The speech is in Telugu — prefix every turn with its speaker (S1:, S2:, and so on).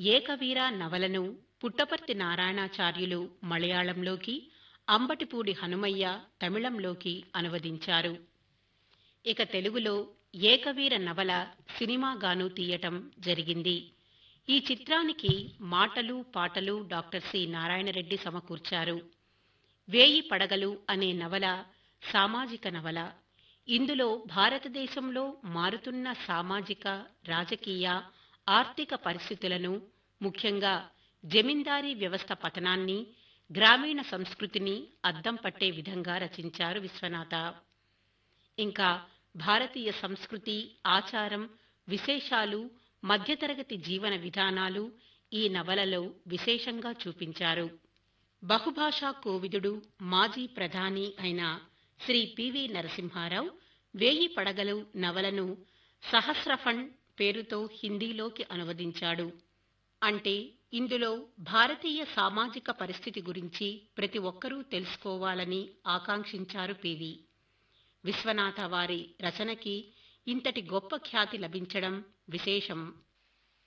S1: ఏకవీర నవలను పుట్టపర్తి నారాయణాచార్యులు మలయాళంలోకి అంబటిపూడి హనుమయ్య తమిళంలోకి అనువదించారు ఇక తెలుగులో ఏకవీర నవల సినిమాగాను తీయటం జరిగింది ఈ చిత్రానికి మాటలు పాటలు డాక్టర్ సి నారాయణరెడ్డి సమకూర్చారు వేయి పడగలు అనే నవల సామాజిక నవల ఇందులో భారతదేశంలో మారుతున్న సామాజిక రాజకీయ ఆర్థిక పరిస్థితులను ముఖ్యంగా జమీందారీ వ్యవస్థ పతనాన్ని గ్రామీణ సంస్కృతిని అద్దం పట్టే విధంగా రచించారు విశ్వనాథ ఇంకా భారతీయ సంస్కృతి ఆచారం విశేషాలు మధ్యతరగతి జీవన విధానాలు ఈ నవలలో విశేషంగా చూపించారు బహుభాషా కోవిదుడు మాజీ ప్రధాని అయిన శ్రీ పివి నరసింహారావు వేయి పడగలు నవలను సహస్రఫండ్ పేరుతో హిందీలోకి అనువదించాడు అంటే ఇందులో భారతీయ సామాజిక పరిస్థితి గురించి ప్రతి ఒక్కరూ తెలుసుకోవాలని ఆకాంక్షించారు పివి విశ్వనాథ వారి రచనకి ఇంతటి గొప్ప ఖ్యాతి లభించడం విశేషం